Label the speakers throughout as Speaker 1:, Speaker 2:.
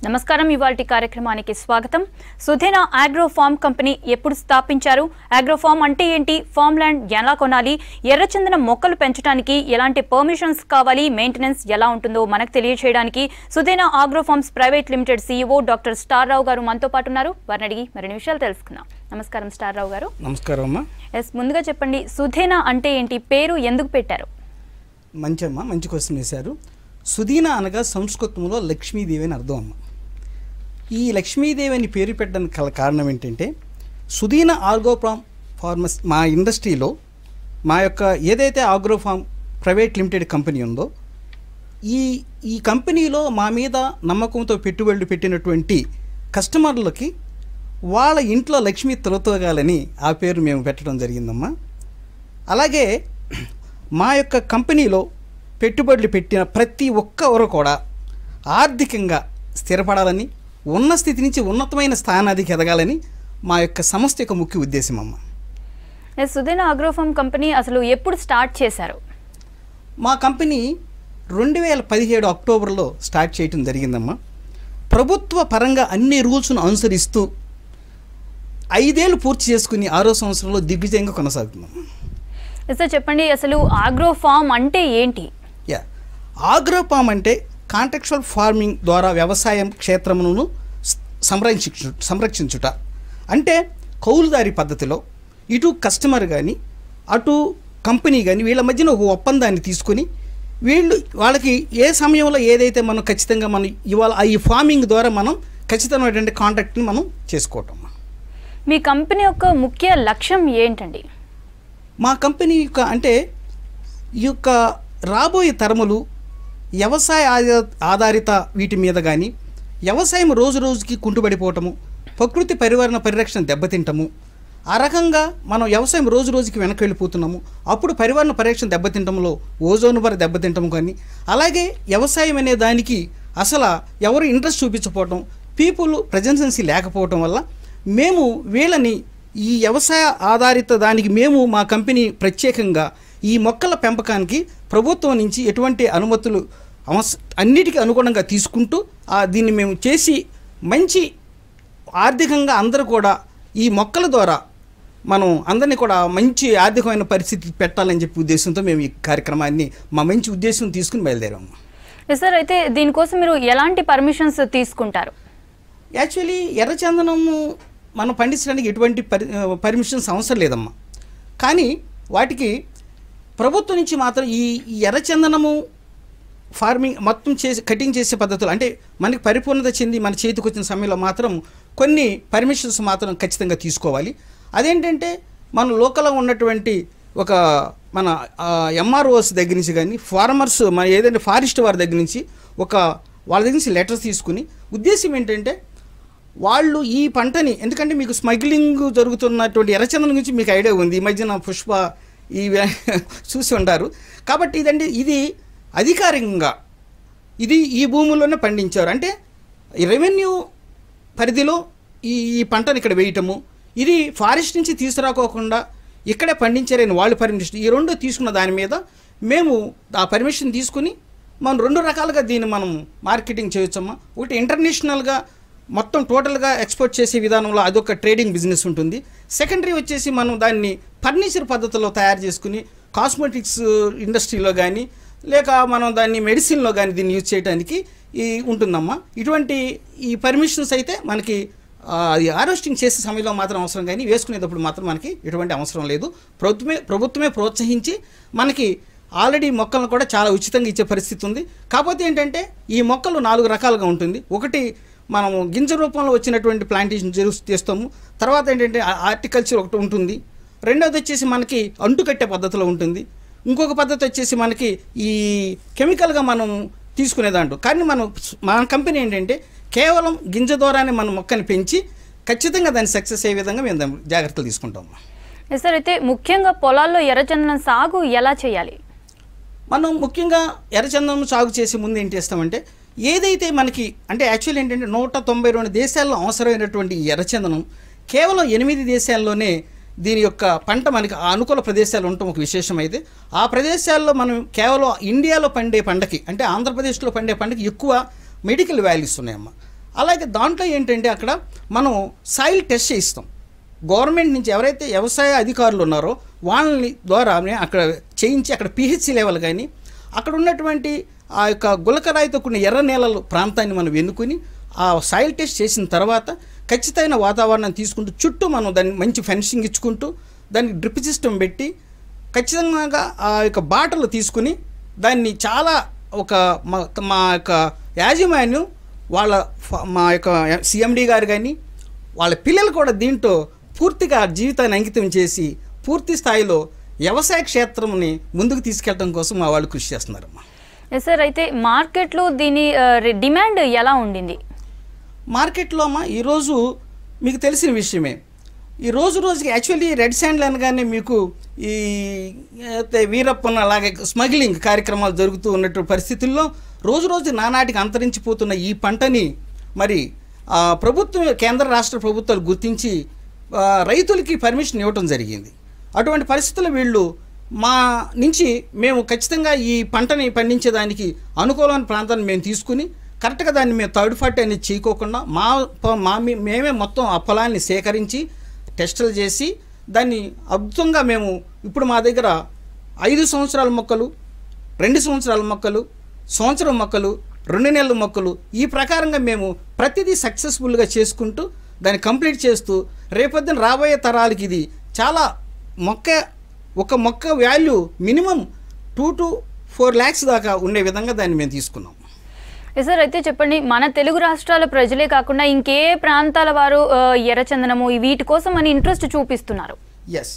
Speaker 1: నమస్కారం ఇవాల్టి కార్యక్రమానికి స్వాగతం సుధేన ఆగ్రో ఫార్మ్ కంపెనీ ఎప్పుడు స్థాపించారు ఆగ్రో ఫార్మ్ అంటే ఏంటి ఫార్మ్ ల్యాండ్ ఎలా కొనాలి ఎర్రచందనం మొక్కలు పెంచడానికి ఎలాంటి పర్మిషన్స్ కావాలి మెయింటెనెన్స్ ఎలా ఉంటుందో మనకు తెలియజేయడానికి Sudhena agro farms private limited CEO doctor స్టార్ రావు గారు మనతో పాటు ఉన్నారు వారిని అడిగి మరిన్ని విషయాలు తెలుసుకుందాం నమస్కారం స్టార్ రావు గారు
Speaker 2: నమస్కారం అమ్మా
Speaker 1: ఎస్ ముందుగా చెప్పండి సుధేన అంటే ఏంటి పేరు ఎందుకు పెట్టారు
Speaker 2: మంచి అమ్మ మంచి క్వశ్చన్ వేశారు సుదీన అనగా సంస్కృతంలో లక్ష్మీదేవి అని అర్థం అమ్మ ఈ లక్ష్మీదేవి అని పేరు పెట్టడానికి గల కారణం ఏంటంటే సుదీన ఆర్గోఫామ్ ఫార్మస్ మా ఇండస్ట్రీలో మా యొక్క ఏదైతే ఆగ్రోఫామ్ ప్రైవేట్ లిమిటెడ్ కంపెనీ ఉందో ఈ ఈ కంపెనీలో మా మీద నమ్మకంతో పెట్టుబడులు పెట్టినటువంటి కస్టమర్లకి వాళ్ళ ఇంట్లో లక్ష్మి తొలతోగాలని ఆ పేరు మేము పెట్టడం జరిగిందమ్మా అలాగే మా యొక్క కంపెనీలో పెట్టుబడులు పెట్టిన ప్రతి ఒక్కరు కూడా ఆర్థికంగా స్థిరపడాలని ఉన్న స్థితి నుంచి ఉన్నతమైన స్థానానికి ఎదగాలని మా యొక్క సంస్థ యొక్క ముఖ్య ఉద్దేశం అమ్మ
Speaker 1: S Sudhena agro farm company అసలు ఎప్పుడు స్టార్ట్ చేశారు
Speaker 2: మా కంపెనీ రెండు వేల పదిహేడు అక్టోబర్లో స్టార్ట్ చేయటం జరిగిందమ్మా ప్రభుత్వ పరంగా అన్ని రూల్స్ను అనుసరిస్తూ ఐదేళ్ళు పూర్తి చేసుకుని ఆరో సంవత్సరంలో దిగ్విజయంగా కొనసాగుతున్నాం
Speaker 1: ఎస్ సార్ చెప్పండి అసలు ఆగ్రో ఫార్మ్ అంటే ఏంటి
Speaker 2: యా ఆగ్రోపామ్ అంటే కాంటెక్చువల్ ఫార్మింగ్ ద్వారా వ్యవసాయం క్షేత్రమును స్- సంరక్షించు సంరక్షించుట అంటే కౌలుదారి పద్ధతిలో ఇటు కస్టమర్ కానీ అటు కంపెనీ కానీ వీళ్ళ మధ్యన ఒక ఒప్పందాన్ని తీసుకొని వీళ్ళు వాళ్ళకి ఏ సమయంలో ఏదైతే మనం ఖచ్చితంగా మనం ఇవాళ ఈ ఫార్మింగ్ ద్వారా మనం ఖచ్చితమైనటువంటి కాంటాక్ట్ని మనం చేసుకోవటం
Speaker 1: మీ కంపెనీ యొక్క ముఖ్య లక్ష్యం ఏంటండి
Speaker 2: మా కంపెనీ యొక్క అంటే ఈ యొక్క రాబోయే తరములు వ్యవసాయ ఆధా- ఆధారిత వీటి మీద కానీ వ్యవసాయం రోజు రోజుకి కుంటుపడిపోవటము ప్రకృతి పరివారణ పరిరక్షణ దెబ్బతింటము ఆ రకంగా మనం వ్యవసాయం రోజు రోజుకి వెనక్కి వెళ్ళిపోతున్నాము అప్పుడు పరివారణ పరిరక్షణ దెబ్బతింటంలో ఓజోన్ వర దెబ్బతింటం కానీ అలాగే వ్యవసాయం అనే దానికి అసలు ఎవరు ఇంట్రెస్ట్ చూపించకపోవటం పీపుల్ ప్రజెన్సెన్సీ లేకపోవటం వల్ల మేము వీళ్ళని ఈ వ్యవసాయ ఆధారిత దానికి మేము మా కంపెనీ ప్రత్యేకంగా ఈ మొక్కల పెంపకానికి ప్రభుత్వం నుంచి ఎటువంటి అనుమతులు అవస అన్నిటికీ అనుగుణంగా తీసుకుంటూ ఆ దీన్ని మేము చేసి మంచి ఆర్థికంగా అందరూ కూడా ఈ మొక్కల ద్వారా మనం అందరినీ కూడా మంచి ఆర్థికమైన పరిస్థితి పెట్టాలని చెప్పి ఉద్దేశంతో మేము ఈ కార్యక్రమాన్ని మా మంచి ఉద్దేశం తీసుకుని బయలుదేరాము
Speaker 1: ఎస్ సార్ అయితే దీనికోసం మీరు ఎలాంటి పర్మిషన్స్ తీసుకుంటారు
Speaker 2: యాక్చువల్లీ ఎర్రచందనము మనం పండించడానికి ఎటువంటి పరి పర్మిషన్స్ అవసరం లేదమ్మా కానీ వాటికి ప్రభుత్వం నుంచి మాత్రం ఈ ఈ ఎర్రచందనము ఫార్మింగ్ మొత్తం చేసి కటింగ్ చేసే పద్ధతులు అంటే మనకి పరిపూర్ణత చెంది మన చేతికి వచ్చిన సమయంలో మాత్రం కొన్ని పర్మిషన్స్ మాత్రం ఖచ్చితంగా తీసుకోవాలి అదేంటంటే మన లోకల్లో ఉన్నటువంటి ఒక మన ఎంఆర్ఓస్ దగ్గర నుంచి కానీ ఫార్మర్స్ మన ఏదైతే ఫారెస్ట్ వారి దగ్గర నుంచి ఒక వాళ్ళ దగ్గర నుంచి లెటర్స్ తీసుకుని ఉద్దేశం ఏంటంటే వాళ్ళు ఈ పంటని ఎందుకంటే మీకు స్మగ్లింగ్ జరుగుతున్నటువంటి ఎర్రచందనం గురించి మీకు ఐడియా ఉంది ఈ మధ్యన పుష్ప ఈ చూసి ఉంటారు కాబట్టి ఇదండి ఇది అధికారికంగా ఇది ఈ భూముల్లోనే పండించారు అంటే ఈ రెవెన్యూ పరిధిలో ఈ ఈ పంటను ఇక్కడ వేయటము ఇది ఫారెస్ట్ నుంచి తీసుకురాకోకుండా ఇక్కడే పండించారని వాళ్ళు పర్మిషన్ ఈ రెండు తీసుకున్న దాని మీద మేము ఆ పర్మిషన్ తీసుకుని మనం రెండు రకాలుగా దీన్ని మనం మార్కెటింగ్ చేయొచ్చమ్మా ఒకటి ఇంటర్నేషనల్గా మొత్తం టోటల్గా ఎక్స్పోర్ట్ చేసే విధానంలో అదొక ట్రేడింగ్ బిజినెస్ ఉంటుంది సెకండరీ వచ్చేసి మనం దాన్ని ఫర్నిచర్ పద్ధతిలో తయారు చేసుకుని కాస్మెటిక్స్ ఇండస్ట్రీలో కానీ లేక మనం దాన్ని మెడిసిన్లో కానీ దీన్ని యూజ్ చేయడానికి ఈ ఉంటుందమ్మా ఇటువంటి ఈ పర్మిషన్స్ అయితే మనకి ఆ, అది హార్వెస్టింగ్ చేసే సమయంలో మాత్రం అవసరం కానీ వేసుకునేటప్పుడు మాత్రం మనకి ఎటువంటి అవసరం లేదు ప్రభుత్వమే ప్రభుత్వమే ప్రోత్సహించి మనకి ఆల్రెడీ మొక్కలను కూడా చాలా ఉచితంగా ఇచ్చే పరిస్థితి ఉంది కాకపోతే ఏంటంటే ఈ మొక్కలు నాలుగు రకాలుగా ఉంటుంది ఒకటి మనము గింజ రూపంలో వచ్చినటువంటి ప్లాంటేషన్ జరు చేస్తాము తర్వాత ఏంటంటే హార్టికల్చర్ ఒకటి ఉంటుంది రెండవది వచ్చేసి మనకి అంటుకట్టే పద్ధతిలో ఉంటుంది ఇంకొక పద్ధతి వచ్చేసి మనకి ఈ కెమికల్గా మనం తీసుకునే దాంట్లో కానీ మనం మన కంపెనీ ఏంటంటే కేవలం గింజ ద్వారానే మన మొక్కని పెంచి ఖచ్చితంగా దాన్ని సక్సెస్ అయ్యే విధంగా మేము దాన్ని జాగ్రత్తలు తీసుకుంటాం
Speaker 1: ఎస్ సార్ అయితే ముఖ్యంగా పొలాల్లో ఎర్రచందనం సాగు ఎలా చేయాలి
Speaker 2: మనం ముఖ్యంగా ఎర్రచందనం సాగు చేసే ముందు ఏం చేస్తామంటే ఏదైతే మనకి అంటే యాక్చువల్ ఏంటంటే నూట తొంభై రెండు దేశాల్లో అవసరమైనటువంటి ఈ ఎర్రచందనం కేవలం ఎనిమిది దేశాల్లోనే దీని యొక్క పంట మనకి ఆ అనుకూల ప్రదేశాలు ఉండటం ఒక విశేషం అయితే ఆ ప్రదేశాల్లో మనం కేవలం ఇండియాలో పండే పంటకి అంటే ఆంధ్రప్రదేశ్లో పండే పంటకి ఎక్కువ మెడికల్ వాల్యూస్ ఉన్నాయమ్మా అలాగే దాంట్లో ఏంటంటే అక్కడ మనం సాయిల్ టెస్ట్ చేయిస్తాం గవర్నమెంట్ నుంచి ఎవరైతే వ్యవసాయ అధికారులు ఉన్నారో వాళ్ళని ద్వారా అక్కడ చేయించి అక్కడ పిహెచ్సి లెవెల్ కానీ అక్కడ ఉన్నటువంటి ఆ యొక్క గులకరాయితో కొన్ని ఎర్ర నేలల ప్రాంతాన్ని మనం ఎన్నుకొని ఆ సాయిల్ టెస్ట్ చేసిన తర్వాత ఖచ్చితమైన వాతావరణం తీసుకుంటూ చుట్టూ మనం దాన్ని మంచి ఫెన్సింగ్ ఇచ్చుకుంటూ దానికి డ్రిప్ సిస్టమ్ పెట్టి ఖచ్చితంగా ఆ యొక్క బాటలు తీసుకుని దాన్ని చాలా ఒక మా మా యొక్క యాజమాన్యం వాళ్ళ ఫ- మా యొక్క సిఎండి గారు కానీ వాళ్ళ పిల్లలు కూడా దీంట్లో పూర్తిగా జీవితాన్ని అంకితం చేసి పూర్తి స్థాయిలో వ్యవసాయ క్షేత్రంని ముందుకు తీసుకెళ్ళడం కోసం మా వాళ్ళు కృషి చేస్తున్నారమ్మా
Speaker 1: ఎస్ సార్ అయితే మార్కెట్లో దీని ఆ, రి- డిమాండ్ ఎలా ఉండింది
Speaker 2: మార్కెట్లో అమ్మా ఈరోజు మీకు తెలిసిన విషయమే ఈ రోజు రోజుకి యాక్చువల్లీ రెడ్ శాండ్లు అనగానే మీకు ఈ అయితే వీరప్పన్ అలాగే స్మగ్లింగ్ కార్యక్రమాలు జరుగుతూ ఉన్నటువంటి పరిస్థితుల్లో రోజు రోజు నానాటికి అంతరించిపోతున్న ఈ పంటని మరి ఆ, ప్రభుత్వం కేంద్ర రాష్ట్ర ప్రభుత్వాలు గుర్తించి ఆ, రైతులకి పర్మిషన్ ఇవ్వటం జరిగింది అటువంటి పరిస్థితుల్లో వీళ్ళు మా నుంచి మేము ఖచ్చితంగా ఈ పంటని పండించేదానికి అనుకూలమైన ప్రాంతాన్ని మేము తీసుకుని కరెక్ట్గా దాన్ని మేము థర్డ్ పార్టీ అనేది చేయకోకుండా మా ప- మా మీ- మేమే మొత్తం ఆ పొలాన్ని సేకరించి టెస్టులు చేసి దాన్ని అద్భుతంగా మేము ఇప్పుడు మా దగ్గర ఐదు సంవత్సరాల మొక్కలు రెండు సంవత్సరాల మొక్కలు సంవత్సరం మొక్కలు రెండు నెలల మొక్కలు ఈ ప్రకారంగా మేము ప్రతిదీ సక్సెస్ఫుల్గా చేసుకుంటూ దాన్ని కంప్లీట్ చేస్తూ రేపొద్దున రాబోయే తరాలకి ఇది చాలా మొక్క ఒక మొక్క value minimum two to four lakhs దాకా ఉండే విధంగా దాన్ని మేము తీసుకున్నాం
Speaker 1: ఎస్ సార్ అయితే చెప్పండి మన తెలుగు రాష్ట్రాల ప్రజలే కాకుండా ఇంకే ప్రాంతాల వారు ఆ, ఎర్రచందనము ఈ వీటి కోసం అని ఇంట్రెస్ట్ చూపిస్తున్నారు
Speaker 2: ఎస్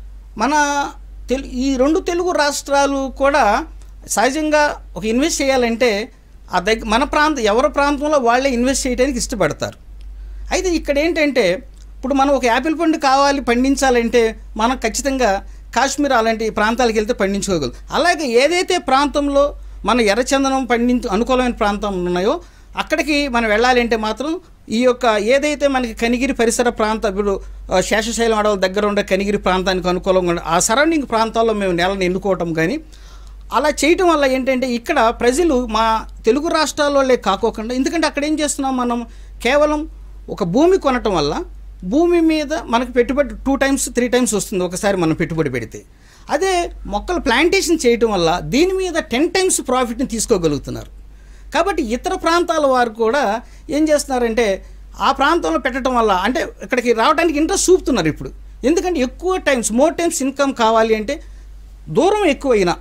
Speaker 2: మన తెలు ఈ రెండు తెలుగు రాష్ట్రాలు కూడా సహజంగా ఒక ఇన్వెస్ట్ చేయాలంటే ఆ దగ్గర మన ప్రాంతం ఎవరి ప్రాంతంలో వాళ్ళే ఇన్వెస్ట్ చేయడానికి ఇష్టపడతారు అయితే ఇక్కడ ఏంటంటే ఇప్పుడు మనం ఒక యాపిల్ పండు కావాలి పండించాలంటే మనం ఖచ్చితంగా కాశ్మీర్ అలాంటి ప్రాంతాలకు వెళ్తే పండించుకోగలం అలాగే ఏదైతే ప్రాంతంలో మన ఎర్రచందనం పండించు అనుకూలమైన ప్రాంతం ఉన్నాయో అక్కడికి మనం వెళ్ళాలంటే మాత్రం ఈ యొక్క ఏదైతే మనకి కనిగిరి పరిసర ప్రాంత ఇప్పుడు ఆ, శేషశైలం అడవుల దగ్గర ఉండే కనిగిరి ప్రాంతానికి అనుకూలంగా ఉండే ఆ సరౌండింగ్ ప్రాంతాల్లో మేము నెలను ఎన్నుకోవటం కానీ అలా చేయటం వల్ల ఏంటంటే ఇక్కడ ప్రజలు మా తెలుగు రాష్ట్రాల్లోనే కాకోకుండా ఎందుకంటే అక్కడ ఏం చేస్తున్నాం మనం కేవలం ఒక భూమి కొనటం వల్ల భూమి మీద మనకు పెట్టుబడి టూ టైమ్స్ త్రీ టైమ్స్ వస్తుంది ఒకసారి మనం పెట్టుబడి పెడితే అదే మొక్కలు ప్లాంటేషన్ చేయటం వల్ల దీని మీద టెన్ టైమ్స్ ప్రాఫిట్ని తీసుకోగలుగుతున్నారు కాబట్టి ఇతర ప్రాంతాల వారు కూడా ఏం చేస్తున్నారంటే ఆ ప్రాంతంలో పెట్టడం వల్ల అంటే ఇక్కడికి రావడానికి ఇంట్రెస్ట్ చూపుతున్నారు ఇప్పుడు ఎందుకంటే ఎక్కువ టైమ్స్ మోర్ టైమ్స్ ఇన్కమ్ కావాలి అంటే దూరం ఎక్కువైనా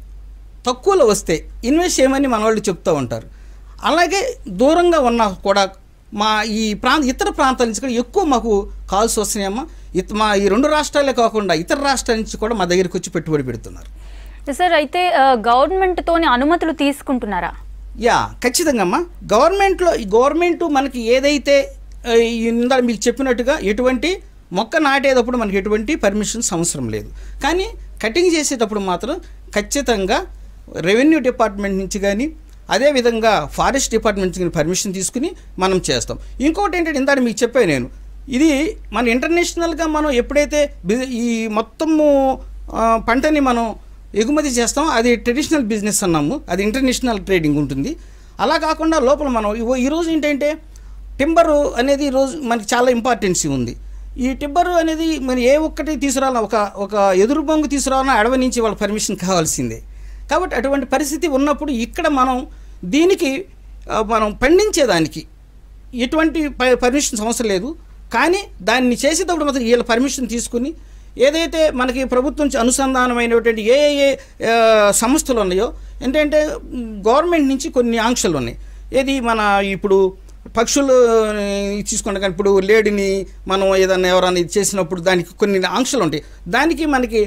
Speaker 2: తక్కువలో వస్తే ఇన్వెస్ట్ చేయమని మన వాళ్ళు చెప్తూ ఉంటారు అలాగే దూరంగా ఉన్న కూడా మా ఈ ప్రాంత ఇతర ప్రాంతాల నుంచి కూడా ఎక్కువ మాకు కాల్స్ వస్తున్నాయమ్మా ఇత మా ఈ రెండు రాష్ట్రాలే కాకుండా ఇతర రాష్ట్రాల నుంచి కూడా మా దగ్గరికి వచ్చి పెట్టుబడి పెడుతున్నారు
Speaker 1: ఎస్ సార్ అయితే ఆ, గవర్నమెంట్తోని అనుమతులు తీసుకుంటున్నారా
Speaker 2: యా ఖచ్చితంగా అమ్మా గవర్నమెంట్లో ఈ గవర్నమెంట్ మనకి ఏదైతే ఆ, ఈ ఇందాక మీకు చెప్పినట్టుగా ఎటువంటి మొక్క నాటేటప్పుడు మనకి ఎటువంటి పర్మిషన్స్ అవసరం లేదు కానీ కటింగ్ చేసేటప్పుడు మాత్రం ఖచ్చితంగా రెవెన్యూ డిపార్ట్మెంట్ నుంచి కానీ అదేవిధంగా ఫారెస్ట్ డిపార్ట్మెంట్ నుంచి కానీ పర్మిషన్ తీసుకుని మనం చేస్తాం ఇంకోటి ఏంటంటే ఇందాక మీకు చెప్పాను నేను ఇది మన ఇంటర్నేషనల్గా మనం ఎప్పుడైతే బి- ఈ మొత్తము ఆ, పంటని మనం ఎగుమతి చేస్తాం అది ట్రెడిషనల్ బిజినెస్ అన్నాము అది ఇంటర్నేషనల్ ట్రేడింగ్ ఉంటుంది అలా కాకుండా లోపల మనం ఇగో ఈరోజు ఏంటంటే టింబరు అనేది ఈరోజు మనకి చాలా ఇంపార్టెన్సీ ఉంది ఈ టింబరు అనేది మరి ఏ ఒక్కటి తీసుకురావాలన్నా ఒక ఒక ఎదురు బొంగు తీసుకురావాలన్నా అడవి నుంచి వాళ్ళ పర్మిషన్ కావాల్సిందే కాబట్టి అటువంటి పరిస్థితి ఉన్నప్పుడు ఇక్కడ మనం దీనికి ఆ, మనం పండించేదానికి ఎటువంటి ప- పర్మిషన్ అవసరం లేదు కానీ దాన్ని చేసేటప్పుడు మాత్రం వీళ్ళ పర్మిషన్ తీసుకుని ఏదైతే మనకి ప్రభుత్వం నుంచి అనుసంధానమైనటువంటి ఏ ఏ ఆ, సంస్థలు ఉన్నాయో ఏంటంటే మ్, గవర్నమెంట్ నుంచి కొన్ని ఆంక్షలు ఉన్నాయి ఏది మన ఇప్పుడు పక్షులు ఆ, తీసుకుంటే కానీ ఇప్పుడు లేడిని మనం ఏదన్నా ఎవరైనా ఇది చేసినప్పుడు దానికి కొన్ని ఆంక్షలు ఉంటాయి దానికి మనకి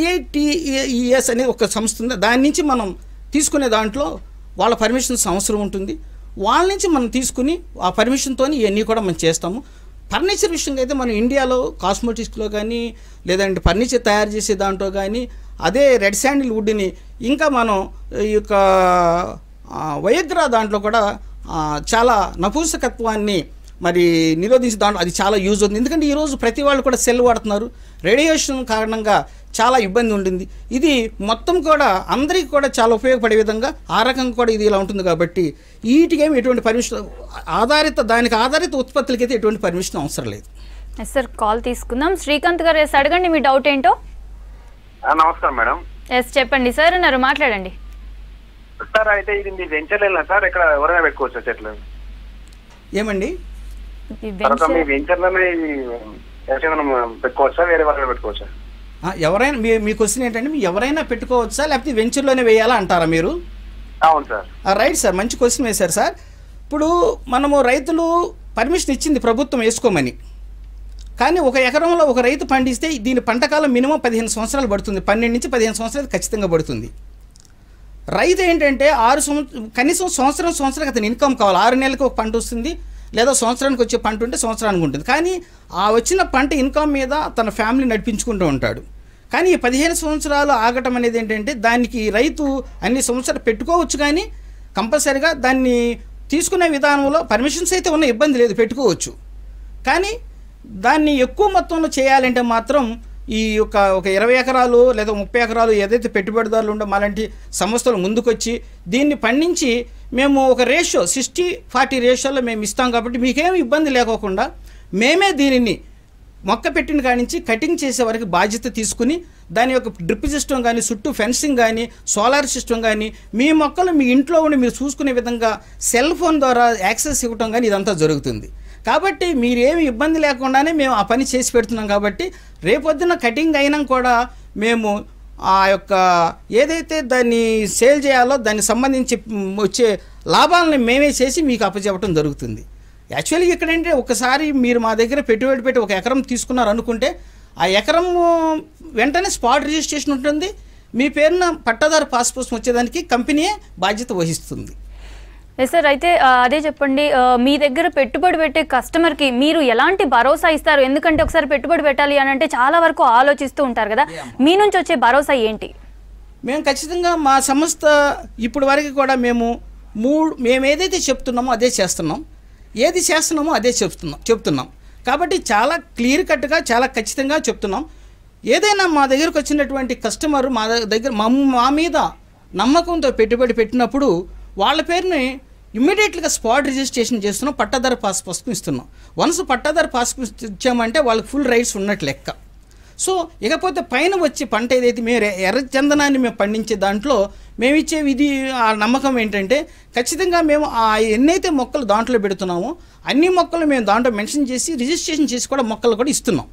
Speaker 2: సిఐటిఈఎస్ అనే ఒక సంస్థ ఉంది దాని నుంచి మనం తీసుకునే దాంట్లో వాళ్ళ పర్మిషన్స్ అవసరం ఉంటుంది వాళ్ళ నుంచి మనం తీసుకుని ఆ పర్మిషన్తో ఇవన్నీ కూడా మనం చేస్తాము ఫర్నిచర్ విషయంగా అయితే మనం ఇండియాలో కాస్మెటిక్స్లో కానీ లేదంటే ఫర్నిచర్ తయారు చేసే దాంట్లో కానీ అదే రెడ్ శాండిల్ వుడ్ని ఇంకా మనం ఈ యొక్క ఆ, వయగ్రా దాంట్లో కూడా ఆ, చాలా నపూసకత్వాన్ని మరి నిరోధించే దాంట్లో అది చాలా యూజ్ అవుతుంది ఎందుకంటే ఈరోజు ప్రతి వాళ్ళు కూడా సెల్ వాడుతున్నారు రేడియేషన్ కారణంగా చాలా ఇబ్బంది ఉంటుంది ఇది మొత్తం కూడా అందరికీ కూడా చాలా ఉపయోగపడే విధంగా ఆ రకంగా కూడా ఇది ఇలా ఉంటుంది కాబట్టి వీటికేమి ఎటువంటి పర్మిషన్ ఆధారిత దానికి ఆధారిత ఉత్పత్తులకి అయితే ఎటువంటి పర్మిషన్ అవసరం లేదు
Speaker 1: ఎస్ సార్ కాల్ తీసుకుందాం శ్రీకాంత్ గారు ఎస్ అడగండి మీ డౌట్ ఏంటో
Speaker 3: ఆ, నమస్కారం మేడం
Speaker 1: ఎస్ చెప్పండి సార్ అన్నారు మాట్లాడండి
Speaker 3: సార్ అయితే ఇది మీ వెంచర్ లేదా సార్ ఇక్కడ ఎవరైనా పెట్టుకోవచ్చా చెట్లు
Speaker 2: ఏమండి
Speaker 1: ఈ
Speaker 3: తర్వాత మీ
Speaker 1: venture-
Speaker 3: వెంచర్ లోనే ఇది యక్షగంధం పెట్టుకోవచ్చా వేరే వాళ్ళని పెట్టుకోవచ్చా
Speaker 2: ఆ, ఎవరైనా మీ మీ క్వశ్చన్ ఏంటంటే మీరు ఎవరైనా పెట్టుకోవచ్చా లేకపోతే వెంచర్లోనే వేయాలా అంటారా మీరు
Speaker 3: అవును సార్
Speaker 2: ఆ, రైట్ సార్ మంచి క్వశ్చన్ వేశారు సార్ ఇప్పుడు మనము రైతులు పర్మిషన్ ఇచ్చింది ప్రభుత్వం వేసుకోమని కానీ ఒక ఎకరంలో ఒక రైతు పండిస్తే దీని పంటకాలం మినిమం పదిహేను సంవత్సరాలు పడుతుంది పన్నెండు నుంచి పదిహేను సంవత్సరాలు ఖచ్చితంగా పడుతుంది రైతు ఏంటంటే ఆరు సంవత్సరం కనీసం సంవత్సరం సంవత్సరానికి అతని ఇన్కమ్ కావాలి ఆరు నెలలకు ఒక పంట వస్తుంది లేదా సంవత్సరానికి వచ్చే పంట ఉంటే సంవత్సరానికి ఉంటుంది కానీ ఆ వచ్చిన పంట ఇన్కమ్ మీద తన ఫ్యామిలీ నడిపించుకుంటూ ఉంటాడు కానీ ఈ పదిహేను సంవత్సరాలు ఆగటం అనేది ఏంటంటే దానికి రైతు అన్ని సంవత్సరాలు పెట్టుకోవచ్చు కానీ కంపల్సరిగా దాన్ని తీసుకునే విధానంలో పర్మిషన్స్ అయితే ఉన్న ఇబ్బంది లేదు పెట్టుకోవచ్చు కానీ దాన్ని ఎక్కువ మొత్తంలో చేయాలంటే మాత్రం ఈ యొక్క ఒక ఇరవై ఎకరాలు లేదా ముప్పై ఎకరాలు ఏదైతే పెట్టుబడిదారులు ఉండో అలాంటి సంస్థలు ముందుకొచ్చి దీన్ని పండించి మేము ఒక రేషియో సిక్స్టీ ఫార్టీ రేషియోలో మేము ఇస్తాం కాబట్టి మీకేం ఇబ్బంది లేకోకుండా మేమే దీనిని మొక్క పెట్టిన కాడి నుంచి కటింగ్ చేసే వరకు బాధ్యత తీసుకుని దాని యొక్క డ్రిప్ సిస్టమ్ కానీ చుట్టూ ఫెన్సింగ్ కానీ సోలార్ సిస్టమ్ కానీ మీ మొక్కలు మీ ఇంట్లో ఉండి మీరు చూసుకునే విధంగా సెల్ ఫోన్ ద్వారా యాక్సెస్ ఇవ్వటం కానీ ఇదంతా జరుగుతుంది కాబట్టి మీరేమి ఇబ్బంది లేకుండానే మేము ఆ పని చేసి పెడుతున్నాం కాబట్టి రేపొద్దున కటింగ్ అయినా కూడా మేము ఆ యొక్క ఏదైతే దాన్ని సేల్ చేయాలో దానికి సంబంధించి మ్, వచ్చే లాభాలను మేమే చేసి మీకు అప్పచెప్పడం జరుగుతుంది యాక్చువల్లీ ఇక్కడంటే ఒకసారి మీరు మా దగ్గర పెట్టుబడి పెట్టి ఒక ఎకరం తీసుకున్నారు అనుకుంటే ఆ ఎకరం వెంటనే స్పాట్ రిజిస్ట్రేషన్ ఉంటుంది మీ పేరున పట్టాదారు పాస్ పుస్తకం వచ్చేదానికి కంపెనీయే బాధ్యత వహిస్తుంది
Speaker 1: ఎస్ సార్ అయితే ఆ, అదే చెప్పండి ఆ, మీ దగ్గర పెట్టుబడి పెట్టే కస్టమర్కి మీరు ఎలాంటి భరోసా ఇస్తారు ఎందుకంటే ఒకసారి పెట్టుబడి పెట్టాలి అని అంటే చాలా వరకు ఆలోచిస్తూ ఉంటారు కదా మీ నుంచి వచ్చే భరోసా ఏంటి
Speaker 2: మేము ఖచ్చితంగా మా సంస్థ ఇప్పటి వరకు కూడా మేము మూడు మేము ఏదైతే చెప్తున్నామో అదే చేస్తున్నాం ఏది చేస్తున్నామో అదే చెప్తున్నాం చెప్తున్నాం కాబట్టి చాలా క్లియర్ కట్గా చాలా ఖచ్చితంగా చెప్తున్నాం ఏదైనా మా దగ్గరకు వచ్చినటువంటి కస్టమర్ మా దగ్గర మా మా మీద నమ్మకంతో పెట్టుబడి పెట్టినప్పుడు వాళ్ళ పేరుని ఇమ్మీడియట్గా స్పాట్ రిజిస్ట్రేషన్ చేస్తున్నాం పట్టాదారు పాస్ పుస్తకం ఇస్తున్నాం వన్స్ పట్టాదారు పాస్ పుస్తకం ఇచ్చామంటే వాళ్ళకి ఫుల్ రైట్స్ ఉన్నట్లు లెక్క సో ఇకపోతే పైన వచ్చే పంట ఏదైతే మేము ఎర్ర- ఎర్ర చందనాన్ని మేము పండించే దాంట్లో మేము ఇచ్చే ఇది ఆ నమ్మకం ఏంటంటే ఖచ్చితంగా మేము ఆ ఎన్నైతే మొక్కలు దాంట్లో పెడుతున్నామో అన్ని మొక్కలు మేము దాంట్లో మెన్షన్ చేసి రిజిస్ట్రేషన్ చేసి కూడా మొక్కలు కూడా ఇస్తున్నాం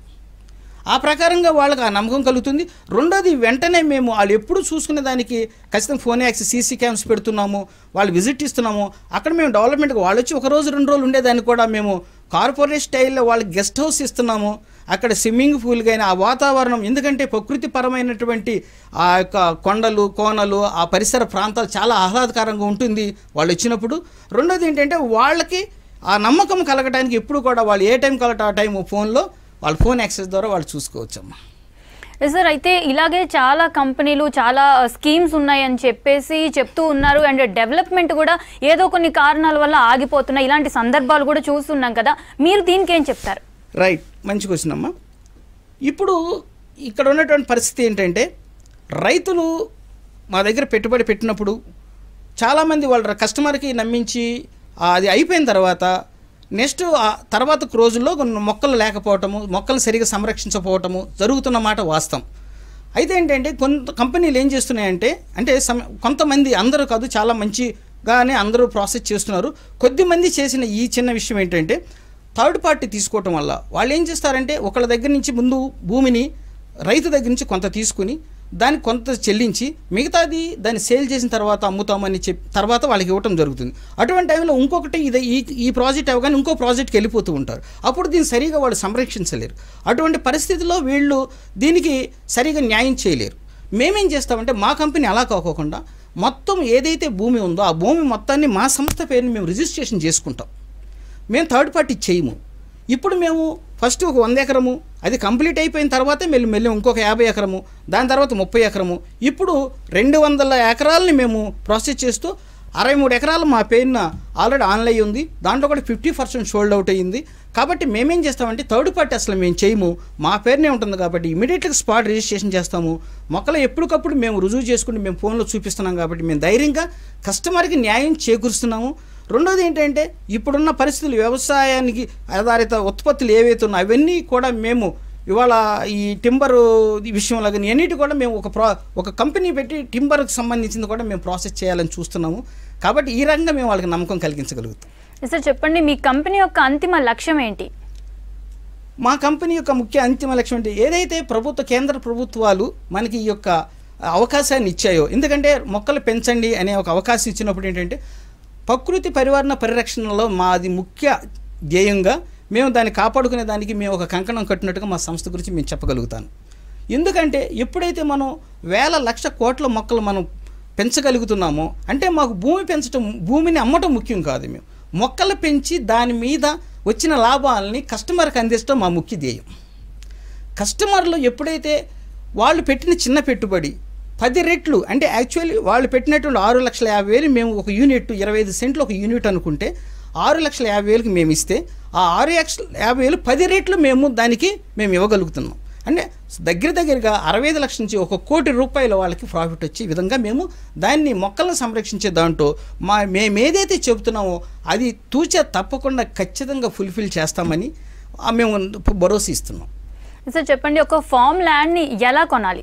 Speaker 2: ఆ ప్రకారంగా వాళ్ళకి ఆ నమ్మకం కలుగుతుంది రెండోది వెంటనే మేము వాళ్ళు ఎప్పుడు చూసుకునే దానికి ఖచ్చితంగా ఫోన్ యాక్సెస్ సీసీ క్యామ్స్ పెడుతున్నాము వాళ్ళు విజిట్ ఇస్తున్నాము అక్కడ మేము డెవలప్మెంట్కి వాళ్ళు వచ్చి ఒక రోజు రెండు రోజులు ఉండేదాన్ని కూడా మేము కార్పొరేట్ స్టైల్లో వాళ్ళకి గెస్ట్ హౌస్ ఇస్తున్నాము అక్కడ స్విమ్మింగ్ పూల్ కానీ ఆ వాతావరణం ఎందుకంటే ప్రకృతి పరమైనటువంటి ఆ యొక్క కొండలు కోనలు ఆ పరిసర ప్రాంతాలు చాలా ఆహ్లాదకరంగా ఉంటుంది వాళ్ళు వచ్చినప్పుడు రెండోది ఏంటంటే వాళ్ళకి ఆ నమ్మకం కలగడానికి ఎప్పుడు కూడా వాళ్ళు ఏ టైం కలగట ఆ టైం ఫోన్లో వాళ్ళ ఫోన్ యాక్సెస్ ద్వారా వాళ్ళు చూసుకోవచ్చమ్మా
Speaker 1: ఎస్ సార్ అయితే ఇలాగే చాలా కంపెనీలు చాలా స్కీమ్స్ ఉన్నాయని చెప్పేసి చెప్తూ ఉన్నారు అండ్ డెవలప్మెంట్ కూడా ఏదో కొన్ని కారణాల వల్ల ఆగిపోతున్నాయి ఇలాంటి సందర్భాలు కూడా చూస్తున్నాం కదా మీరు దీనికి ఏం చెప్తారు
Speaker 2: రైట్ మంచి క్వశ్చన్ అమ్మా ఇప్పుడు ఇక్కడ ఉన్నటువంటి పరిస్థితి ఏంటంటే రైతులు మా దగ్గర పెట్టుబడి పెట్టినప్పుడు చాలామంది వాళ్ళ కస్టమర్కి నమ్మించి ఆ, అది అయిపోయిన తర్వాత నెక్స్ట్ ఆ తర్వాత రోజుల్లో కొన్ని మొక్కలు లేకపోవటము మొక్కలు సరిగా సంరక్షించకపోవటము జరుగుతున్న మాట వాస్తవం అయితే ఏంటంటే కొంత కంపెనీలు ఏం చేస్తున్నాయంటే అంటే సమ కొంతమంది అందరూ కాదు చాలా మంచిగానే అందరూ ప్రాసెస్ చేస్తున్నారు కొద్దిమంది చేసిన ఈ చిన్న విషయం ఏంటంటే థర్డ్ పార్టీ తీసుకోవటం వల్ల వాళ్ళు ఏం చేస్తారంటే ఒకళ్ళ దగ్గర నుంచి ముందు భూమిని రైతు దగ్గర నుంచి కొంత తీసుకుని దానికి కొంత చెల్లించి మిగతాది దాన్ని సేల్ చేసిన తర్వాత అమ్ముతామని చెప్పి తర్వాత వాళ్ళకి ఇవ్వటం జరుగుతుంది అటువంటి టైంలో ఇంకొకటి ఇది ఈ ఈ ప్రాజెక్ట్ అవ్వగానే ఇంకో ప్రాజెక్ట్కి వెళ్ళిపోతూ ఉంటారు అప్పుడు దీన్ని సరిగా వాళ్ళు సంరక్షించలేరు అటువంటి పరిస్థితిలో వీళ్ళు దీనికి సరిగా న్యాయం చేయలేరు మేమేం చేస్తామంటే మా కంపెనీ అలా కాకోకుండా మొత్తం ఏదైతే భూమి ఉందో ఆ భూమి మొత్తాన్ని మా సంస్థ పేరుని మేము రిజిస్ట్రేషన్ చేసుకుంటాం మేము థర్డ్ పార్టీ చేయము ఇప్పుడు మేము ఫస్ట్ ఒక వంద ఎకరము అది కంప్లీట్ అయిపోయిన తర్వాతే మెల్లి మెల్లి ఇంకొక యాభై ఎకరము దాని తర్వాత ముప్పై ఎకరము ఇప్పుడు రెండు వందల ఎకరాలని మేము ప్రాసెస్ చేస్తూ అరవై మూడు ఎకరాలు మా పేరున ఆల్రెడీ ఆన్లైన్ ఉంది దాంట్లో కూడా ఫిఫ్టీ పర్సెంట్ సోల్డ్ అవుట్ అయ్యింది కాబట్టి మేమేం చేస్తామంటే థర్డ్ పార్టీ అసలు మేము చేయము మా పేరునే ఉంటుంది కాబట్టి ఇమీడియట్గా స్పాట్ రిజిస్ట్రేషన్ చేస్తాము మొక్కలు ఎప్పటికప్పుడు మేము రుజువు చేసుకుని మేము ఫోన్లో చూపిస్తున్నాం కాబట్టి మేము ధైర్యంగా కస్టమర్కి న్యాయం చేకూరుస్తున్నాము రెండోది ఏంటంటే ఇప్పుడున్న పరిస్థితులు వ్యవసాయానికి ఆధారిత ఉత్పత్తులు ఏవైతే ఉన్నాయో అవన్నీ కూడా మేము ఇవాళ ఈ టింబర్ విషయంలో కానీ అన్నిటి కూడా మేము ఒక ప్రా ఒక కంపెనీ పెట్టి టింబర్కి సంబంధించింది కూడా మేము ప్రాసెస్ చేయాలని చూస్తున్నాము కాబట్టి ఈ రకంగా మేము వాళ్ళకి నమ్మకం కలిగించగలుగుతాం
Speaker 1: సార్ చెప్పండి మీ కంపెనీ యొక్క అంతిమ లక్ష్యం ఏంటి
Speaker 2: మా కంపెనీ యొక్క ముఖ్య అంతిమ లక్ష్యం అంటే ఏదైతే ప్రభుత్వ కేంద్ర ప్రభుత్వాలు మనకి ఈ యొక్క అవకాశాన్ని ఇచ్చాయో ఎందుకంటే మొక్కలు పెంచండి అనే ఒక అవకాశం ఇచ్చినప్పుడు ఏంటంటే ప్రకృతి పరివారణ పరిరక్షణలో మాది ముఖ్య ధ్యేయంగా మేము దాన్ని కాపాడుకునే దానికి మేము ఒక కంకణం కట్టినట్టుగా మా సంస్థ గురించి మేము చెప్పగలుగుతాను ఎందుకంటే ఎప్పుడైతే మనం వేల లక్ష కోట్ల మొక్కలు మనం పెంచగలుగుతున్నామో అంటే మాకు భూమి పెంచడం భూమిని అమ్మటం ముఖ్యం కాదు మేము మొక్కలు పెంచి దాని మీద వచ్చిన లాభాలని కస్టమర్కి అందించడం మా ముఖ్య ధ్యేయం కస్టమర్లు ఎప్పుడైతే వాళ్ళు పెట్టిన చిన్న పెట్టుబడి పది రెట్లు అంటే యాక్చువల్లీ వాళ్ళు పెట్టినటువంటి ఆరు లక్షల యాభై వేలు మేము ఒక యూనిట్ ఇరవై ఐదు సెంట్లు ఒక యూనిట్ అనుకుంటే ఆరు లక్షల యాభై వేలకు మేము ఇస్తే ఆ ఆరు లక్షల యాభై వేలు పది రెట్లు మేము దానికి మేము ఇవ్వగలుగుతున్నాం అంటే దగ్గర దగ్గరగా అరవై ఐదు లక్షల నుంచి ఒక కోటి రూపాయల వాళ్ళకి ప్రాఫిట్ వచ్చే విధంగా మేము దాన్ని మొక్కలను సంరక్షించే దాంట్లో మా మేము ఏదైతే చెబుతున్నామో అది తూచే తప్పకుండా ఖచ్చితంగా ఫుల్ఫిల్ చేస్తామని ఆ, మేము భరోసా ఇస్తున్నాం
Speaker 1: సార్ చెప్పండి ఒక ఫామ్ ల్యాండ్ని ఎలా కొనాలి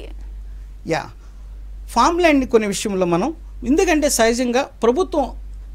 Speaker 2: యా ఫామ్ ల్యాండ్ కొనే విషయంలో మనం ఎందుకంటే సహజంగా ప్రభుత్వం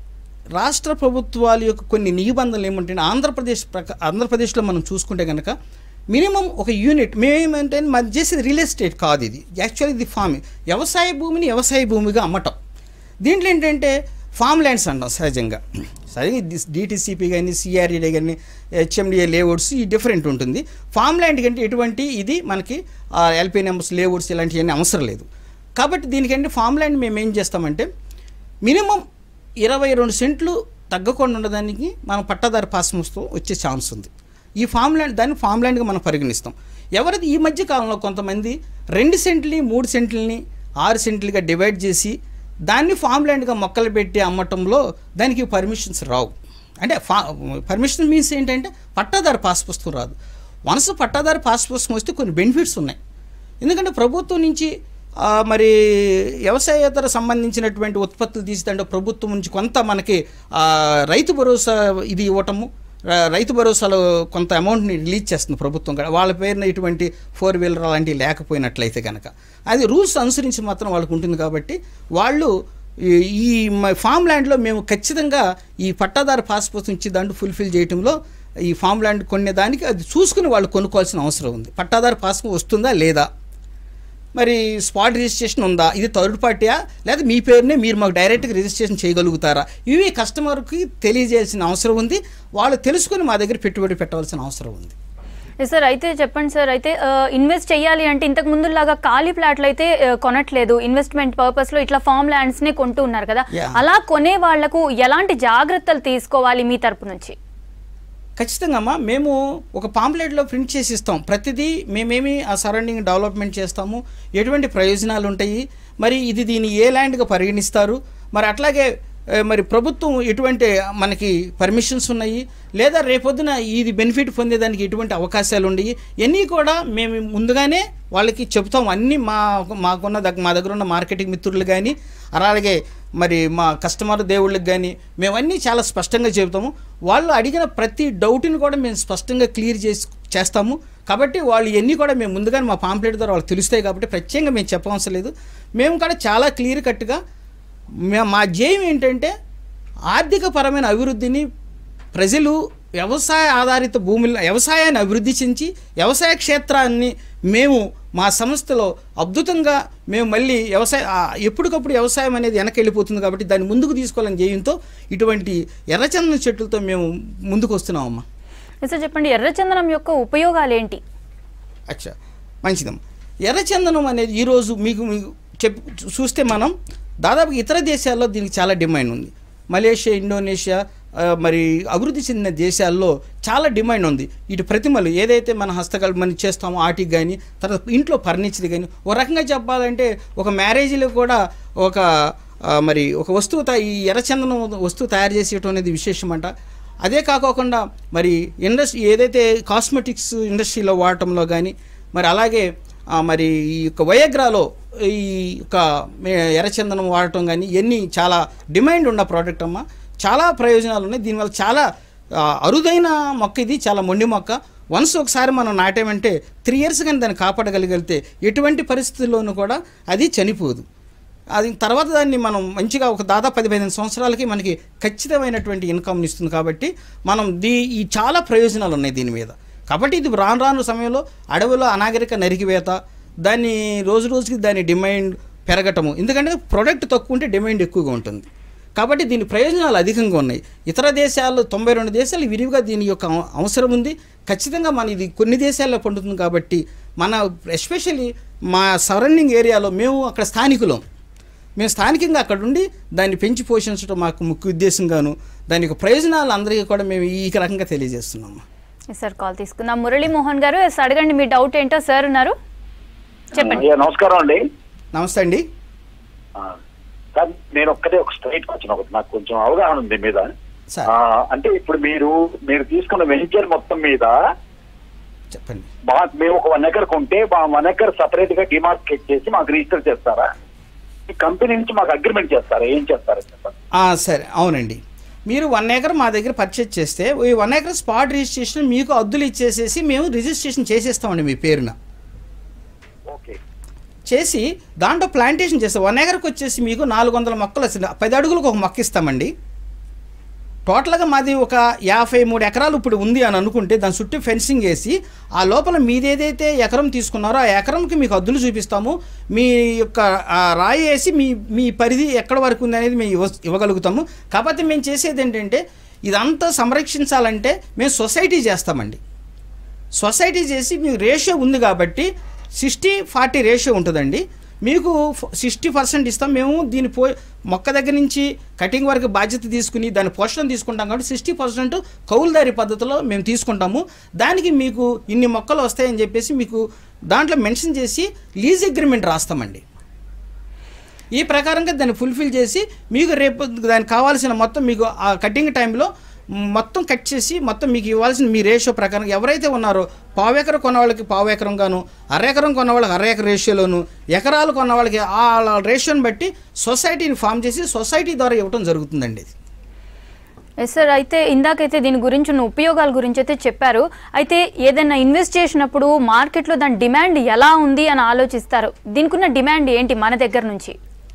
Speaker 2: రాష్ట్ర ప్రభుత్వాల యొక్క కొన్ని నిబంధనలు ఏమంటే ఆంధ్రప్రదేశ్ ప్రక ఆంధ్రప్రదేశ్లో మనం చూసుకుంటే కనుక మినిమం ఒక యూనిట్ మేమేమంటే మాది చేసేది రియల్ ఎస్టేట్ కాదు ఇది యాక్చువల్లీ ఇది ఫార్మింగ్ వ్యవసాయ భూమిని వ్యవసాయ భూమిగా అమ్మటం దీంట్లో ఏంటంటే ఫామ్ ల్యాండ్స్ అంటాం సహజంగా సహజంగా డిటీసీపీ కానీ సిఆర్ఈడే కానీ హెచ్ఎండిఏ లేఅవుట్స్ ఈ డిఫరెంట్ ఉంటుంది ఫామ్ ల్యాండ్ కంటే ఎటువంటి ఇది మనకి ఎల్పీ నెంబర్స్ లేఅవుట్స్ ఇలాంటివన్నీ అవసరం లేదు కాబట్టి దీనికంటే ఫామ్ ల్యాండ్ మేము ఏం చేస్తామంటే మినిమం ఇరవై రెండు సెంట్లు తగ్గకుండా ఉండడానికి మనం పట్టాదారు పాస్మస్తో వచ్చే ఛాన్స్ ఉంది ఈ ఫామ్ ల్యాండ్ దాన్ని ఫామ్ ల్యాండ్గా మనం పరిగణిస్తాం ఎవరైతే ఈ మధ్య కాలంలో కొంతమంది రెండు సెంట్లని మూడు సెంట్లని ఆరు సెంట్లుగా డివైడ్ చేసి దాన్ని ఫామ్ ల్యాండ్గా మొక్కలు పెట్టి అమ్మటంలో దానికి పర్మిషన్స్ రావు అంటే ఫా పర్మిషన్ మీన్స్ ఏంటంటే పట్టాదారు పాస్ పుస్తకం రాదు వన్స్ పట్టాదారు పాస్ పుస్తకం వస్తే కొన్ని బెనిఫిట్స్ ఉన్నాయి ఎందుకంటే ప్రభుత్వం నుంచి ఆ, మరి వ్యవసాయేతర సంబంధించినటువంటి ఉత్పత్తులు తీసిదంటే ప్రభుత్వం నుంచి కొంత మనకి ఆ, రైతు భరోసా ఇది ఇవ్వటము ర- రైతు భరోసాలో కొంత అమౌంట్ని రిలీజ్ చేస్తుంది ప్రభుత్వం కూడా వాళ్ళ పేరున ఇటువంటి ఫోర్ వీలర్ అలాంటివి లేకపోయినట్లయితే కనుక అది రూల్స్ అనుసరించి మాత్రం వాళ్ళకు ఉంటుంది కాబట్టి వాళ్ళు ఈ- ఈ మ- ఫామ్ ల్యాండ్లో మేము ఖచ్చితంగా ఈ పట్టాదారు పాస్ పుస్తకం ఇచ్చి దాంట్లో ఫుల్ఫిల్ చేయడంలో ఈ ఫామ్ ల్యాండ్ కొనేదానికి అది చూసుకుని వాళ్ళు కొనుక్కోవాల్సిన అవసరం ఉంది పట్టాదారు పాస్బుక్ వస్తుందా లేదా మరి స్పాట్ రిజిస్ట్రేషన్ ఉందా ఇది థర్డ్ పార్టీయా లేదా మీ పేరునే మీరు మాకు డైరెక్ట్గా రిజిస్ట్రేషన్ చేయగలుగుతారా ఇవి కస్టమర్కి తెలియజేయాల్సిన అవసరం ఉంది వాళ్ళు తెలుసుకుని మా దగ్గర పెట్టుబడి పెట్టవలసిన అవసరం ఉంది
Speaker 1: సార్ అయితే చెప్పండి సార్ అయితే ఇన్వెస్ట్ చేయాలి అంటే ఇంతకు ముందు లాగా ఖాళీ ప్లాట్లు అయితే ఆ, కొనట్లేదు ఇన్వెస్ట్మెంట్ పర్పస్ లో ఇట్లా ఫామ్ ల్యాండ్స్ నే కొంటూ ఉన్నారు కదా
Speaker 2: Yeah.
Speaker 1: అలా కొనే వాళ్లకు ఎలాంటి జాగ్రత్తలు తీసుకోవాలి మీ తరపు నుంచి
Speaker 2: ఖచ్చితంగా అమ్మా మేము ఒక పాంప్లెట్లో ప్రింట్ చేసి ఇస్తాం ప్రతిదీ మేమేమి ఆ సరౌండింగ్ డెవలప్మెంట్ చేస్తాము ఎటువంటి ప్రయోజనాలు ఉంటాయి మరి ఇది దీన్ని ఏ ల్యాండ్గా పరిగణిస్తారు మరి అట్లాగే ఏ, మరి ప్రభుత్వం ఎటువంటి మనకి పర్మిషన్స్ ఉన్నాయి లేదా రేపొద్దున ఇది బెనిఫిట్ పొందేదానికి ఎటువంటి అవకాశాలు ఉన్నాయి ఇవన్నీ కూడా మేము ముందుగానే వాళ్ళకి చెబుతాం అన్నీ మా మాకున్న దగ్గ మా దగ్గర ఉన్న మార్కెటింగ్ మిత్రులు కానీ అలాగే మరి మా కస్టమర్ దేవుళ్ళకి కానీ మేమన్నీ చాలా స్పష్టంగా చెబుతాము వాళ్ళు అడిగిన ప్రతి డౌట్ని కూడా మేము స్పష్టంగా క్లియర్ చేసి చేస్తాము కాబట్టి వాళ్ళు ఇవన్నీ కూడా మేము ముందుగానే మా పాంప్లెట్ ద్వారా వాళ్ళకి తెలుస్తాయి కాబట్టి ప్రత్యేకంగా మేము చెప్పవసరం లేదు మేము కూడా చాలా క్లియర్ కట్గా మే- మా ధ్యేయం ఏంటంటే ఆర్థిక పరమైన అభివృద్ధిని ప్రజలు వ్యవసాయ ఆధారిత భూములను వ్యవసాయాన్ని అభివృద్ధి చెంది వ్యవసాయ క్షేత్రాన్ని మేము మా సంస్థలో అద్భుతంగా మేము మళ్ళీ వ్యవసాయ ఆ, ఎప్పటికప్పుడు వ్యవసాయం అనేది వెనక్కి వెళ్ళిపోతుంది కాబట్టి దాన్ని ముందుకు తీసుకోవాలని ధ్యేయంతో ఇటువంటి ఎర్రచందన చెట్లతో మేము ముందుకు వస్తున్నామమ్మా
Speaker 1: సార్ చెప్పండి ఎర్రచందనం యొక్క ఉపయోగాలు ఏంటి
Speaker 2: అచ్చా మంచిదమ్మా ఎర్రచందనం అనేది ఈరోజు మీకు మీకు చెప్ చూస్తే మనం దాదాపు ఇతర దేశాల్లో దీనికి చాలా డిమాండ్ ఉంది మలేషియా ఇండోనేషియా ఆ, మరి అభివృద్ధి చెందిన దేశాల్లో చాలా డిమాండ్ ఉంది ఇటు ప్రతిమలు ఏదైతే మన హస్తకళ మనం చేస్తామో వాటికి కానీ తర్వాత ఇంట్లో ఫర్నిచర్ కానీ ఒక రకంగా చెప్పాలంటే ఒక మ్యారేజ్లో కూడా ఒక ఆ, మరి ఒక వస్తువు తా- ఈ ఎర్రచందనం వస్తువు తయారు చేసేయటం అనేది విశేషమంట అదే కాకోకుండా మరి ఇండస్ట్రీ ఏదైతే కాస్మెటిక్స్ ఇండస్ట్రీలో వాడటంలో కానీ మరి అలాగే ఆ, మరి ఈ యొక్క వయగ్రాలో ఈ యొక్క మే- ఎర్రచందనం వాడటం కానీ ఇవన్నీ చాలా డిమాండ్ ఉన్న ప్రోడక్ట్ అమ్మ చాలా ప్రయోజనాలు ఉన్నాయి దీనివల్ల చాలా ఆ, అరుదైన మొక్క ఇది చాలా మొండి మొక్క వన్స్ ఒకసారి మనం నాటామంటే త్రీ ఇయర్స్ కానీ దాన్ని కాపాడగలిగితే ఎటువంటి పరిస్థితుల్లోనూ కూడా అది చనిపోదు అది తర్వాత దాన్ని మనం మంచిగా ఒక దాదాపు పది పదిహేను సంవత్సరాలకి మనకి ఖచ్చితమైనటువంటి ఇన్కమ్ ఇస్తుంది కాబట్టి మనం దీ ఈ చాలా ప్రయోజనాలు ఉన్నాయి దీని మీద కాబట్టి ఇది రాను రాను సమయంలో అడవిలో అనాగరిక నరికివేత దాన్ని రోజు రోజుకి దాని డిమాండ్ పెరగటము ఎందుకంటే ప్రొడక్ట్ తక్కువ ఉంటే డిమాండ్ ఎక్కువగా ఉంటుంది కాబట్టి దీని ప్రయోజనాలు అధికంగా ఉన్నాయి ఇతర దేశాలు తొంభై రెండు దేశాలు విరివిగా దీని యొక్క అవ- అవసరం ఉంది ఖచ్చితంగా మన ఇది కొన్ని దేశాల్లో పండుతుంది కాబట్టి మన ఎస్పెషల్లీ మా సరౌండింగ్ ఏరియాలో మేము అక్కడ స్థానికులం మేము స్థానికంగా అక్కడ ఉండి దాన్ని పెంచి పోషించడం మాకు ముఖ్య ఉద్దేశంగాను దాని యొక్క ప్రయోజనాలు అందరికీ కూడా మేము ఈ రకంగా తెలియజేస్తున్నాము
Speaker 1: ఎస్ సార్ కాల్ తీసుకుందాం మురళీమోహన్ గారు ఎస్ అడగండి మీ డౌట్ ఏంటో సార్ ఉన్నారు చెప్పండి
Speaker 4: అయ్యా నమస్కారం అండి
Speaker 2: నమస్తే అండి
Speaker 4: ఆ, సార్ నేను ఒక్కటే ఒక స్ట్రైట్ క్వశ్చన్ ఒకటి నాకు కొంచెం అవగాహన ఉంది మీద
Speaker 2: సార్
Speaker 4: ఆ, అంటే ఇప్పుడు మీరు మీరు తీసుకున్న వెంచర్ మొత్తం మీద
Speaker 2: చెప్పండి
Speaker 4: మా మేము ఒక వన్ ఎకర్ కొంటే మా వన్ ఎకర్ సపరేట్ గా డిమార్కెట్ చేసి మాకు రిజిస్టర్ చేస్తారా ఈ కంపెనీ నుంచి మాకు అగ్రిమెంట్ చేస్తారా ఏం చేస్తారా చెప్పండి
Speaker 2: ఆ, సరే అవునండి మీరు వన్ ఏకర్ మా దగ్గర పర్చేజ్ చేస్తే ఈ వన్ ఏకర్ స్పాట్ రిజిస్ట్రేషన్ మీకు అద్దులు ఇచ్చేసేసి మేము రిజిస్ట్రేషన్ చేసేస్తామండి మీ పేరున
Speaker 4: ఓకే
Speaker 2: చేసి దాంట్లో ప్లాంటేషన్ చేస్తాం వన్ ఏకర్కి వచ్చేసి మీకు నాలుగు వందల మొక్కలు వస్తుంది పది అడుగులకు ఒక మొక్క ఇస్తామండి టోటల్గా మాది ఒక యాభై మూడు ఎకరాలు ఇప్పుడు ఉంది అని అనుకుంటే దాని చుట్టూ ఫెన్సింగ్ వేసి ఆ లోపల మీది ఏదైతే ఎకరం తీసుకున్నారో ఆ ఎకరంకి మీకు అద్దులు చూపిస్తాము మీ యొక్క ఆ రాయి వేసి మీ మీ పరిధి ఎక్కడ వరకు ఉంది అనేది మేము ఇవ్వ ఇవ్వగలుగుతాము కాకపోతే మేము చేసేది ఏంటంటే ఇదంతా సంరక్షించాలంటే మేము సొసైటీ చేస్తామండి సొసైటీ చేసి మీకు రేషియో ఉంది కాబట్టి సిక్స్టీ ఫార్టీ రేషియో ఉంటుందండి మీకు సిక్స్టీ పర్సెంట్ ఇస్తాం మేము దీని పో మొక్క దగ్గర నుంచి కటింగ్ వరకు బాధ్యత తీసుకుని దాని పోషణ తీసుకుంటాం కాబట్టి సిక్స్టీ పర్సెంట్ కౌలుదారి పద్ధతిలో మేము తీసుకుంటాము దానికి మీకు ఇన్ని మొక్కలు వస్తాయని చెప్పేసి మీకు దాంట్లో మెన్షన్ చేసి లీజ్ అగ్రిమెంట్ రాస్తామండి ఈ ప్రకారంగా దాన్ని ఫుల్ఫిల్ చేసి మీకు రేపు దానికి కావాల్సిన మొత్తం మీకు ఆ కటింగ్ టైంలో మొత్తం కట్ చేసి మొత్తం మీకు ఇవ్వాల్సిన మీ రేషియో ప్రకారం ఎవరైతే ఉన్నారో పావు ఎకరం కొన్న వాళ్ళకి పావు ఎకరం గాను అర ఎకరం కొన్న వాళ్ళకి అర ఎకరం రేషియోలోను ఎకరాలు కొన్న వాళ్ళకి ఆ రేషియోని బట్టి సొసైటీని ఫామ్ చేసి సొసైటీ ద్వారా ఇవ్వడం జరుగుతుందండి ఇది
Speaker 1: ఎస్ సార్ అయితే ఇందాకైతే దీని గురించి ఉన్న ఉపయోగాల గురించి అయితే చెప్పారు అయితే ఏదైనా ఇన్వెస్ట్ చేసినప్పుడు మార్కెట్లో దాని డిమాండ్ ఎలా ఉంది అని ఆలోచిస్తారు దీనికి ఉన్న డిమాండ్ ఏంటి మన దగ్గర నుంచి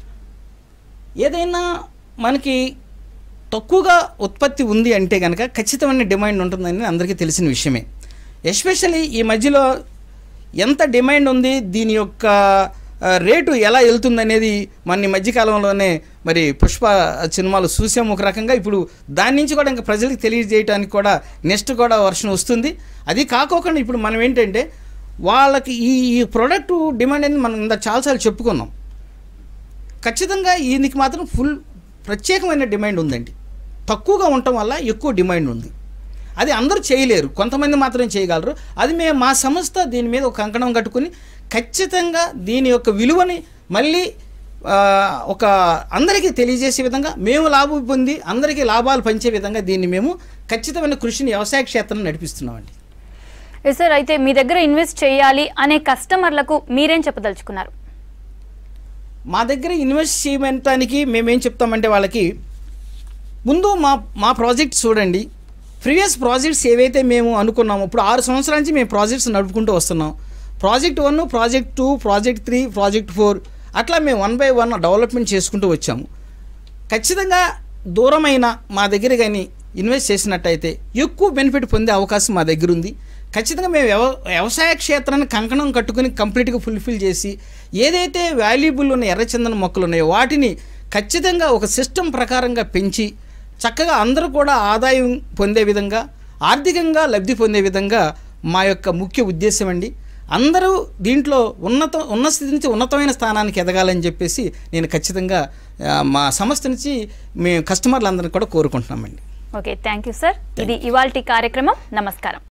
Speaker 2: ఏదైనా మనకి తక్కువగా ఉత్పత్తి ఉంది అంటే కనుక ఖచ్చితమైన డిమాండ్ ఉంటుందని అందరికీ తెలిసిన విషయమే ఎస్పెషల్లీ ఈ మధ్యలో ఎంత డిమాండ్ ఉంది దీని యొక్క ఆ, రేటు ఎలా వెళ్తుందనేది మన ఈ మధ్యకాలంలోనే మరి పుష్ప సినిమాలు చూసాము ఒక రకంగా ఇప్పుడు దాని నుంచి కూడా ఇంకా ప్రజలకు తెలియజేయడానికి కూడా నెక్స్ట్ కూడా వర్షం వస్తుంది అది కాకోకుండా ఇప్పుడు మనం ఏంటంటే వాళ్ళకి ఈ ఈ ప్రోడక్ట్ డిమాండ్ అనేది మనం ఇందా చాలాసార్లు చెప్పుకున్నాం ఖచ్చితంగా దీనికి మాత్రం ఫుల్ ప్రత్యేకమైన డిమాండ్ ఉందండి తక్కువగా ఉండటం వల్ల ఎక్కువ డిమాండ్ ఉంది అది అందరూ చేయలేరు కొంతమంది మాత్రం చేయగలరు అది మేము మా సంస్థ దీని మీద ఒక కంకణం కట్టుకుని ఖచ్చితంగా దీని యొక్క విలువని మళ్ళీ ఆ, ఒక అందరికీ తెలియజేసే విధంగా మేము లాభం పొంది అందరికీ లాభాలు పంచే విధంగా దీన్ని మేము ఖచ్చితమైన కృషిని వ్యవసాయ క్షేత్రం నడిపిస్తున్నామండి
Speaker 1: ఎస్ సార్ అయితే మీ దగ్గర ఇన్వెస్ట్ చేయాలి అనే కస్టమర్లకు మీరేం చెప్పదలుచుకున్నారు
Speaker 2: మా దగ్గర ఇన్వెస్ట్ చేయడానికి మేమేం చెప్తామంటే వాళ్ళకి ముందు మా మా ప్రాజెక్ట్ చూడండి ప్రీవియస్ ప్రాజెక్ట్స్ ఏవైతే మేము అనుకున్నామో ఇప్పుడు ఆరు సంవత్సరాల నుంచి మేము ప్రాజెక్ట్స్ నడుపుకుంటూ వస్తున్నాం project one project two project three project four అట్లా మేము వన్ బై వన్ డెవలప్మెంట్ చేసుకుంటూ వచ్చాము ఖచ్చితంగా దూరమైన మా దగ్గర కానీ ఇన్వెస్ట్ చేసినట్టయితే ఎక్కువ బెనిఫిట్ పొందే అవకాశం మా దగ్గర ఉంది ఖచ్చితంగా మేము వ్యవ వ్యవసాయ క్షేత్రాన్ని కంకణం కట్టుకుని కంప్లీట్గా ఫుల్ఫిల్ చేసి ఏదైతే వాల్యుబుల్ ఉన్న ఎర్రచందన మొక్కలు ఉన్నాయో వాటిని ఖచ్చితంగా ఒక సిస్టమ్ ప్రకారంగా పెంచి చక్కగా అందరూ కూడా ఆదాయం పొందే విధంగా ఆర్థికంగా లబ్ధి పొందే విధంగా మా యొక్క ముఖ్య ఉద్దేశం అండి అందరూ దీంట్లో ఉన్నత ఉన్న స్థితి నుంచి ఉన్నతమైన స్థానానికి ఎదగాలని చెప్పేసి నేను ఖచ్చితంగా ఆ, మా సంస్థ నుంచి మేము కస్టమర్లందరినీ కూడా కోరుకుంటున్నామండి
Speaker 1: ఓకే థ్యాంక్ యూ సార్ ఇది ఇవాల్టి కార్యక్రమం నమస్కారం